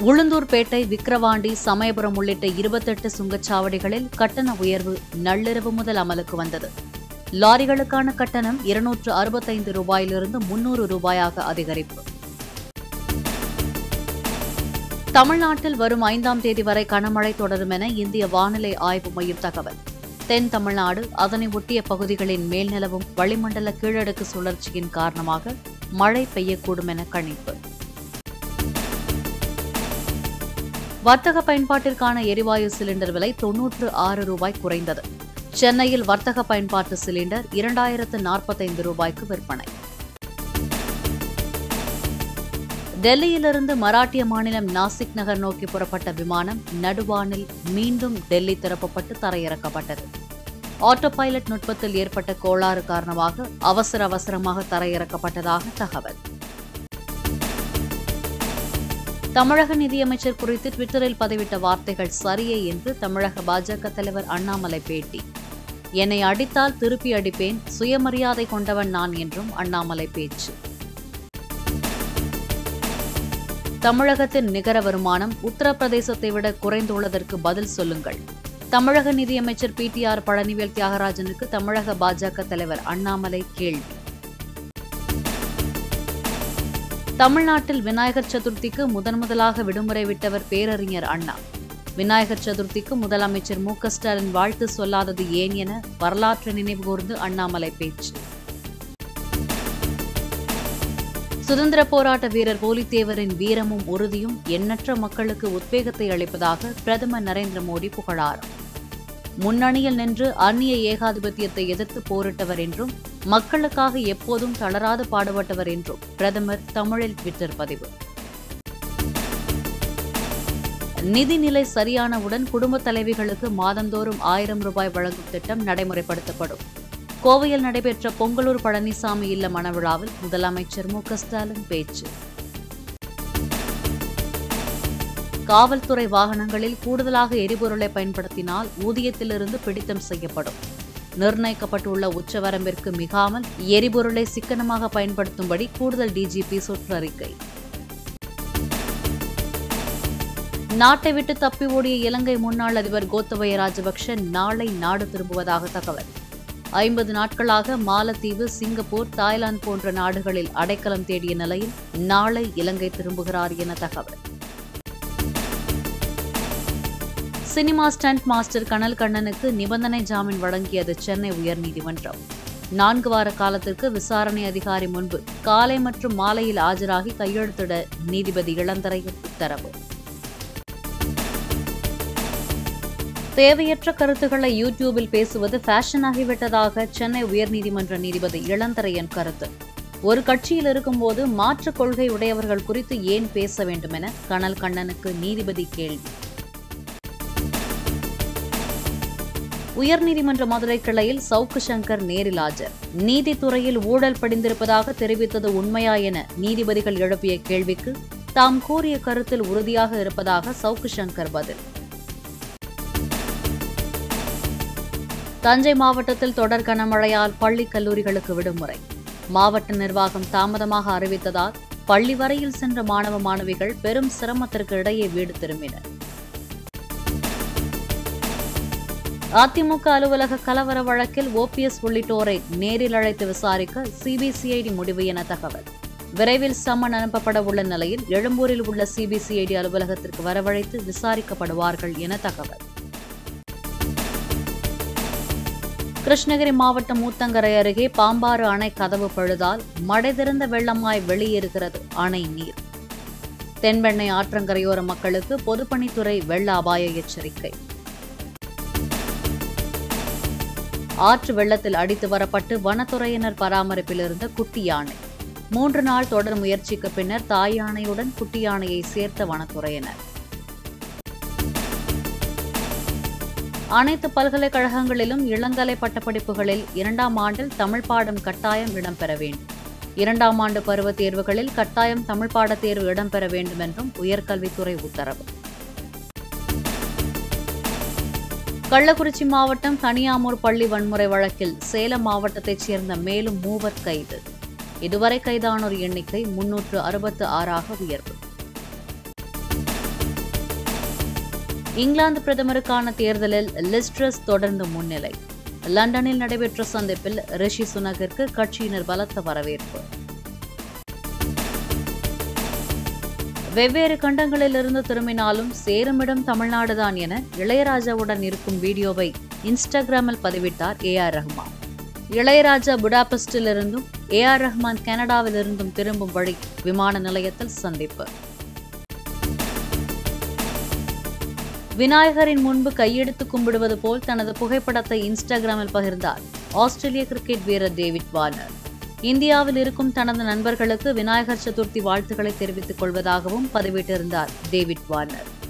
உளுந்தூர்பேட்டை விக்கிரவாண்டி சமயபுரம் உள்ளிட்ட இருபத்தெட்டு சுங்கச்சாவடிகளில் கட்டண உயர்வு நள்ளிரவு முதல் அமலுக்கு வந்தது லாரிகளுக்கான கட்டணம் இருநூற்று அறுபத்தைந்து ரூபாயிலிருந்து முன்னூறு ரூபாயாக அதிகரிப்பு தமிழ்நாட்டில் வரும் ஐந்தாம் தேதி வரை கனமழை தொடரும் என இந்திய வானிலை ஆய்வு மையம் தகவல் தென் தமிழ்நாடு அதனை ஒட்டிய பகுதிகளின் மேல் நிலவும் வளிமண்டல கீழடுக்கு சுழற்சியின் காரணமாக மழை பெய்யக்கூடும் என கணிப்பு வர்த்தக பயன்பாட்டிற்கான எரிவாயு சிலிண்டர் விலை தொன்னூற்று ஆறு ரூபாய் குறைந்தது சென்னையில் வர்த்தக பயன்பாட்டு சிலிண்டர் இரண்டாயிரத்து நாற்பத்தைந்து ரூபாய்க்கு விற்பனை டெல்லியிலிருந்து மராட்டிய மாநிலம் நாசிக் நகர் நோக்கி புறப்பட்ட விமானம் நடுவானில் மீண்டும் டெல்லி திறப்பப்பட்டு தரையிறக்கப்பட்டது ஆட்டோ பைலட் நுட்பத்தில் ஏற்பட்ட கோளாறு காரணமாக அவசர அவசரமாக தரையிறக்கப்பட்டதாக தகவல் தமிழக நிதியமைச்சர் குறித்து ட்விட்டரில் பதிவிட்ட வார்த்தைகள் சரியே என்று தமிழக பாஜக தலைவர் அண்ணாமலை பேட்டி என்னை அடித்தால் திருப்பி அடிப்பேன் சுயமரியாதை கொண்டவன் நான் என்றும் அண்ணாமலை பேச்சு தமிழகத்தின் நிகர வருமானம் உத்தரப்பிரதேசத்தை விட குறைந்துள்ளதற்கு பதில் சொல்லுங்கள் தமிழக நிதியமைச்சர் பி டி ஆர் பழனிவேல் தியாகராஜனுக்கு தமிழக பாஜக தலைவர் அண்ணாமலை கேள்வி தமிழ்நாட்டில் விநாயகர் சதுர்த்திக்கு முதன் முதலாக விடுமுறை விட்டவர் பேரறிஞர் அண்ணா விநாயகர் சதுர்த்திக்கு முதலமைச்சர் மு க ஸ்டாலின் வாழ்த்து சொல்லாதது ஏன் என வரலாற்று நினைவுகூர்ந்து அண்ணாமலை பேச்சு சுதந்திர போராட்ட வீரர் போலித்தேவரின் வீரமும் உறுதியும் எண்ணற்ற மக்களுக்கு உத்வேகத்தை அளிப்பதாக பிரதமர் நரேந்திர மோடி புகழாரம் முன்னணியில் நின்று அந்நிய ஏகாதிபத்தியத்தை எதிர்த்து போரிட்டவர் என்றும் மக்களுக்காக எப்போதும் தளராது பாடுபட்டவர் என்றும் பிரதமர் தமிழில் ட்விட்டர் பதிவு நிதிநிலை சரியானவுடன் குடும்பத் தலைவிகளுக்கு மாதந்தோறும் ஆயிரம் ரூபாய் வழங்கும் திட்டம் நடைமுறைப்படுத்தப்படும் கோவையில் நடைபெற்ற பொங்கலூர் பழனிசாமி இல்ல மணவிழாவில் முதலமைச்சர் மு க ஸ்டாலின் பேச்சு காவல்துறை வாகனங்களில் கூடுதலாக எரிபொருளை பயன்படுத்தினால் ஊதியத்திலிருந்து பிடித்தம் செய்யப்படும் நிர்ணயிக்கப்பட்டுள்ள உச்சவரம்பிற்கு மிகாமல் எரிபொருளை சிக்கனமாக பயன்படுத்தும்படி கூடுதல் டிஜிபி சுற்றறிக்கை நாட்டை விட்டு தப்பி ஓடிய இலங்கை முன்னாள் அதிபர் கோத்தபய ராஜபக்ஷ நாளை நாடு திரும்புவதாக தகவல் ஐம்பது நாட்களாக மாலத்தீவு சிங்கப்பூர் தாய்லாந்து போன்ற நாடுகளில் அடைக்கலம் தேடிய நிலையில் நாளை இலங்கை திரும்புகிறார் என தகவல் சினிமா ஸ்டண்ட் மாஸ்டர் கனல் கண்ணனுக்கு நிபந்தனை ஜாமீன் வழங்கியது சென்னை உயர்நீதிமன்றம் நான்கு வார காலத்திற்கு விசாரணை அதிகாரி முன்பு காலை மற்றும் மாலையில் ஆஜராகி கையெழுத்திட நீதிபதி இளந்தரையன் உத்தரவு தேவையற்ற கருத்துக்களை யூடியூபில் பேசுவது ஃபேஷன் ஆகிவிட்டதாக சென்னை உயர்நீதிமன்ற நீதிபதி இளந்தரையன் கருத்து ஒரு கட்சியில் இருக்கும்போது மாற்றுக் கொள்கை உடையவர்கள் குறித்து ஏன் பேச வேண்டும் என கனல் கண்ணனுக்கு நீதிபதி கேள்வி உயர்நீதிமன்ற மதுரை கிளையில் சவுக்கு சங்கர் நேரில் ஆஜர் நீதித்துறையில் ஊழல் படிந்திருப்பதாக தெரிவித்தது உண்மையா என நீதிபதிகள் எழுப்பிய கேள்விக்கு தாம் கூறிய கருத்தில் உறுதியாக இருப்பதாக சவுக்கு சங்கர் பதில் தஞ்சை மாவட்டத்தில் தொடர் கனமழையால் பள்ளி கல்லூரிகளுக்கு விடுமுறை மாவட்ட நிர்வாகம் தாமதமாக அறிவித்ததால் பள்ளி வரையில் சென்ற மாணவ மாணவிகள் பெரும் சிரமத்திற்கு இடையே வீடு திரும்பினர் அதிமுக அலுவலக கலவர வழக்கில் ஓபிஎஸ் உள்ளிட்டோரை நேரில் அழைத்து விசாரிக்க சிபிசிஐடி முடிவு என தகவல் விரைவில் சம்மன் அனுப்பப்பட உள்ள நிலையில் எழும்பூரில் உள்ள சிபிசிஐடி அலுவலகத்திற்கு வரவழைத்து விசாரிக்கப்படுவார்கள் என தகவல் கிருஷ்ணகிரி மாவட்டம் மூத்தங்கரை அருகே பாம்பாறு அணை கதவு பழுதால் மடை திறந்த வெள்ளமாய் வெளியேறுகிறது அணை நீர் தென்பெண்ணை ஆற்றங்கரையோர மக்களுக்கு பொதுப்பணித்துறை வெள்ள அபாய எச்சரிக்கை ஆற்று வெள்ளத்தில் அடித்து வரப்பட்டு வனத்துறையினர் பராமரிப்பில் இருந்த குட்டி யானை மூன்று நாள் தொடர் முயற்சிக்கு பின்னர் தாய் யானையுடன் குட்டி யானையை சேர்த்த வனத்துறையினர் அனைத்து பல்கலைக்கழகங்களிலும் இளங்கலை பட்டப்படிப்புகளில் இரண்டாம் ஆண்டில் தமிழ் பாடம் கட்டாயம் இடம்பெற வேண்டும் இரண்டாம் ஆண்டு பருவத் தேர்வுகளில் கட்டாயம் தமிழ் பாடத் தேர்வு இடம்பெற வேண்டும் என்றும் உயர்கல்வித்துறை உத்தரவு கள்ளக்குறிச்சி மாவட்டம் கனியாமூர் பள்ளி வன்முறை வழக்கில் சேலம் மாவட்டத்தைச் சேர்ந்த மேலும் மூவர் கைது இதுவரை கைதானோர் எண்ணிக்கை முன்னூற்று அறுபத்து ஆறாக உயர்வு இங்கிலாந்து பிரதமருக்கான தேர்தலில் லிஸ்ட்ரஸ் தொடர்ந்து முன்னிலை லண்டனில் நடைபெற்ற சந்திப்பில் ரிஷி சுனகிற்கு கட்சியினர் பலத்த வரவேற்பு வெவ்வேறு கண்டங்களிலிருந்து திரும்பினாலும் சேருமிடம் தமிழ்நாடுதான் என இளையராஜாவுடன் இருக்கும் வீடியோவை இன்ஸ்டாகிராமில் பதிவிட்டார் ஏ ஆர் ரஹ்மான் இளையராஜா புடாபெஸ்டிலிருந்தும் ஏ ஆர் ரஹ்மான் கனடாவிலிருந்தும் திரும்பும் வழி விமான நிலையத்தில் சந்திப்பு விநாயகரின் முன்பு கையெடுத்து கும்பிடுவது போல் தனது புகைப்படத்தை இன்ஸ்டாகிராமில் பகிர்ந்தார் ஆஸ்திரேலிய கிரிக்கெட் வீரர் டேவிட் வார்னர் இந்தியாவில் இருக்கும் தனது நண்பர்களுக்கு விநாயகர் சதுர்த்தி வாழ்த்துக்களை தெரிவித்துக் கொள்வதாகவும் பதிவிட்டிருந்தார் டேவிட் வார்னர்